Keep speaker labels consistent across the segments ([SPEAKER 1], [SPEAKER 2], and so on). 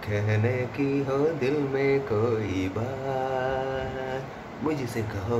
[SPEAKER 1] कहने की हो दिल में कोई बात मुझसे कहो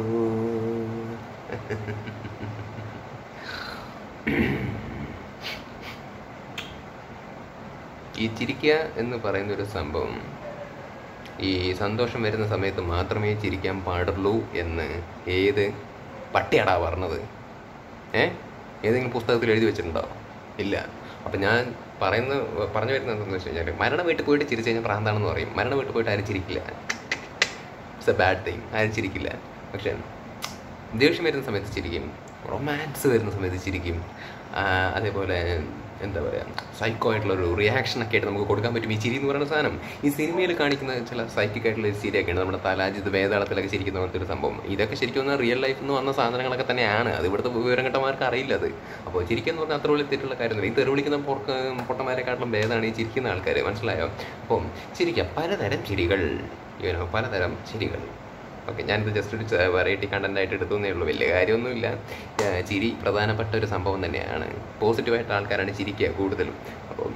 [SPEAKER 1] ഈ ചിരിക്കുക എന്ന് പറയുന്ന ഒരു സംഭവം ഈ സന്തോഷം വരുന്ന സമയത്ത് മാത്രമേ ചിരിക്കാൻ പാടുള്ളൂ എന്ന് ഏത് പട്ടിയാടാ പറഞ്ഞത് ഏ ഏതെങ്കിലും പുസ്തകത്തിൽ എഴുതി വെച്ചിട്ടുണ്ടോ ഇല്ല അപ്പം ഞാൻ പറയുന്ന പറഞ്ഞു വരുന്നത് എന്താണെന്ന് വെച്ച് കഴിഞ്ഞാൽ മരണ വീട്ടിൽ പോയിട്ട് ചിരിച്ചു കഴിഞ്ഞാൽ പ്രാന്താണെന്ന് പറയും മരണ വീട്ടിൽ പോയിട്ട് ആരും ചിരിക്കില്ല ഇറ്റ്സ് എ ബാഡ് തിങ് ആരും ചിരിക്കില്ല പക്ഷേ ദേഷ്യം വരുന്ന സമയത്ത് ചിരിക്കും റൊമാൻസ് വരുന്ന സമയത്ത് ചിരിക്കും ആ, അതേപോലെ എന്താ പറയുക സൈക്കോ ആയിട്ടുള്ളൊരു റിയാക്ഷനൊക്കെ ആയിട്ട് നമുക്ക് കൊടുക്കാൻ പറ്റും ഈ ചിരി എന്ന് പറയുന്ന സാധനം ഈ സിനിമയിൽ കാണിക്കുന്ന ചില സൈക്കിക് ആയിട്ടുള്ള ഒരു ചിരിയൊക്കെയാണ് നമ്മുടെ തലാജിത് വേതാളത്തിലൊക്കെ ചിരിക്കുന്ന പോലത്തെ ഒരു സംഭവം ഇതൊക്കെ ശരിക്കും പറഞ്ഞാൽ റിയൽ ലൈഫിൽ നിന്ന് വന്ന സാധനങ്ങളൊക്കെ തന്നെയാണ് അത് ഇവിടുത്തെ വിവരം കെട്ടമാർക്ക് അറിയില്ല അത് അപ്പോൾ ചിരിക്കുന്ന പറഞ്ഞാൽ അത്ര വലിയ തെറ്റുള്ള കാര്യമൊന്നുമില്ല ഈ തെറി വിളിക്കുന്ന പൊറക്ക പൊട്ടന്മാരെക്കാട്ടിലും ഭേദമാണ് ഈ ചിരിക്കുന്ന ആൾക്കാർ മനസ്സിലായോ അപ്പം ചിരിക്കാം പലതരം ചിരികൾ യുനോ പലതരം ചിരികൾ ഓക്കെ ഞാനിത് ജസ്റ്റ് ഒരു വെറൈറ്റി കണ്ടന്റ് ആയിട്ട് എടുത്തേ ഉള്ളൂ വലിയ കാര്യമൊന്നുമില്ല ആ, ചിരി പ്രധാനപ്പെട്ട ഒരു സംഭവം തന്നെയാണ് പോസിറ്റീവായിട്ട് ആൾക്കാരാണ് ചിരിക്കുക കൂടുതലും അപ്പം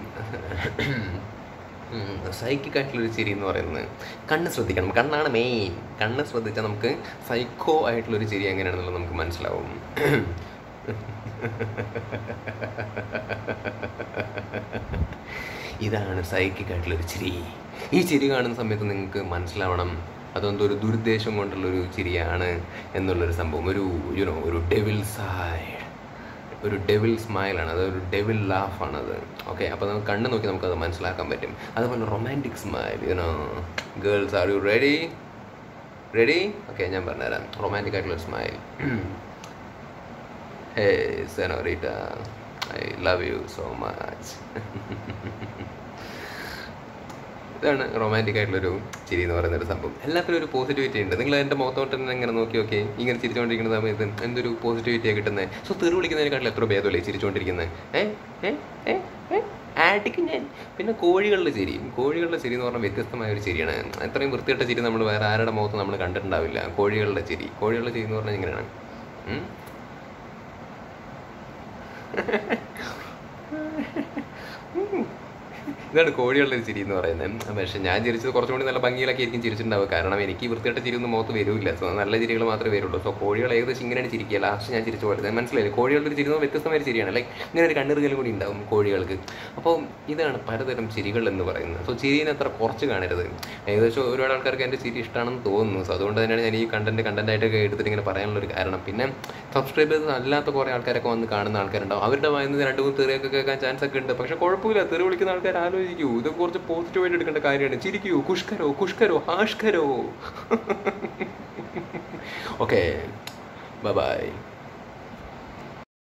[SPEAKER 1] സൈക്കിക് ആയിട്ടുള്ളൊരു ചിരി എന്ന് പറയുന്നത് കണ്ണ് ശ്രദ്ധിക്കണം കണ്ണാണ് മെയിൻ കണ്ണ് ശ്രദ്ധിച്ചാൽ നമുക്ക് സൈക്കോ ആയിട്ടുള്ളൊരു ചിരി എങ്ങനെയാണെന്നുള്ളത് നമുക്ക് മനസ്സിലാവും ഇതാണ് സൈക്കിക് ആയിട്ടുള്ളൊരു ചിരി ഈ ചിരി കാണുന്ന സമയത്ത് നിങ്ങൾക്ക് മനസ്സിലാവണം അതെന്തോ ഒരു ദുരുദ്ദേശം കൊണ്ടുള്ളൊരു ചിരിയാണ് എന്നുള്ളൊരു സംഭവം ഒരു യുനോ ഒരു ഡെവിൽ സൈഡ് ഒരു ഡെവിൽ സ്മൈലാണ് അത് ഒരു ഡെവിൽ ലാഫാണ് അത് ഓക്കെ അപ്പോൾ നമുക്ക് കണ്ണ് നോക്കി നമുക്കത് മനസ്സിലാക്കാൻ പറ്റും അതുപോലെ romantic smile you know girls are you ready ready okay ഞാൻ പറഞ്ഞുതരാം റൊമാൻറ്റിക് ആയിട്ടുള്ള smile hey senorita I love you so much ഇതാണ് റൊമാൻറ്റിക് ആയിട്ടുള്ളൊരു ചിരി എന്ന് പറയുന്ന ഒരു സംഭവം എല്ലാത്തിനും ഒരു പോസിറ്റിവിറ്റി ഉണ്ട് നിങ്ങൾ എൻ്റെ മുഖത്തോട്ട് തന്നെ ഇങ്ങനെ നോക്കി നോക്കി ഇങ്ങനെ ചിരിച്ചുകൊണ്ടിരിക്കുന്ന സമയത്ത് എന്തൊരു പോസിറ്റിവിറ്റിയാണ് കിട്ടുന്നത് സോ തെറി വിളിക്കുന്നതിനെക്കാട്ടിൽ എത്ര ഭേദമല്ലേ ചിരിച്ചുകൊണ്ടിരിക്കുന്നത് ഏ ഏ ഏ ഏ ആടിക്ക് ഞാൻ പിന്നെ കോഴികളുടെ ചിരി കോഴികളുടെ ചിരി എന്ന് പറഞ്ഞാൽ വ്യത്യസ്തമായ ഒരു ചിരിയാണ് അത്രയും വൃത്തികെട്ട ചിരി നമ്മൾ വേറെ ആരുടെ മുഖത്ത് നമ്മൾ കണ്ടിട്ടുണ്ടാവില്ല കോഴികളുടെ ചിരി കോഴികളുടെ ചിരി എന്ന് പറഞ്ഞാൽ ഇങ്ങനെയാണ് ഉം? ഇതാണ് കോഴികളുടെ ഒരു ചിരി എന്ന് പറയുന്നത് പക്ഷെ ഞാൻ ചിരിച്ചത് കുറച്ചും കൂടി നല്ല ഭംഗിയിലൊക്കെ ആയിരിക്കും ചിരിച്ചിട്ടുണ്ടാവുക കാരണം എനിക്ക് ഈ വൃത്തികെട്ട ചിരി ഒന്നും മുഖത്ത് വരില്ല സോ നല്ല ചിരികൾ മാത്രമേ വരുള്ളൂ സോ കോഴികൾ ഏകദേശം ഇങ്ങനെയാണ് ചിരിക്കുക ലാസ്റ്റ് ഞാൻ ചിരിച്ച പോലെ മനസ്സിലായില്ലേ കോഴികളുടെ ഒരു ചിരി എന്ന് പറഞ്ഞാൽ വ്യത്യസ്തമായ ഒരു ചിരിയാണ് ലൈക്ക് ഇങ്ങനെ ഒരു കണ്ണിറുകലും കൂടി ഉണ്ടാവും കോഴികൾക്ക് അപ്പോൾ ഇതാണ് പലതരം ചിരികൾ എന്ന് പറയുന്നത് സോ ചിരിനെ അത്ര കുറച്ച് കാണരുത് ഏകദേശം ഒരുപാട് ആൾക്കാർക്ക് എൻ്റെ ചിരി ഇഷ്ടമാണെന്ന് തോന്നുന്നു സോ അതുകൊണ്ട് തന്നെയാണ് ഞാൻ ഈ കണ്ടന്റ് കണ്ടന്റ് ആയിട്ടൊക്കെ എടുത്തിട്ട് ഇങ്ങനെ പറയാനുള്ള ഒരു കാരണം പിന്നെ സബ്സ്ക്രൈബേഴ്സ് അല്ലാത്ത കുറേ ആൾക്കാരൊക്കെ വന്ന് കാണുന്ന ആൾക്കാരുണ്ടാവും അവരുടെ വായന രണ്ട് മൂന്ന് തെറിയൊക്കെ കേൾക്കാൻ ചാൻസ് ഒക്കെ ഉണ്ട് പക്ഷെ കുഴപ്പമില്ല തെറി വിളിക്കുന്ന ആൾക്കാർ ആലോചിക്കൂ ഇത് കുറച്ച് പോസിറ്റീവായിട്ട് എടുക്കേണ്ട കാര്യമാണ് ചിരിക്കൂ കുഷ്കരോ കുഷ്കരോ ഹാഷ്കരോ ഓക്കെ ബൈ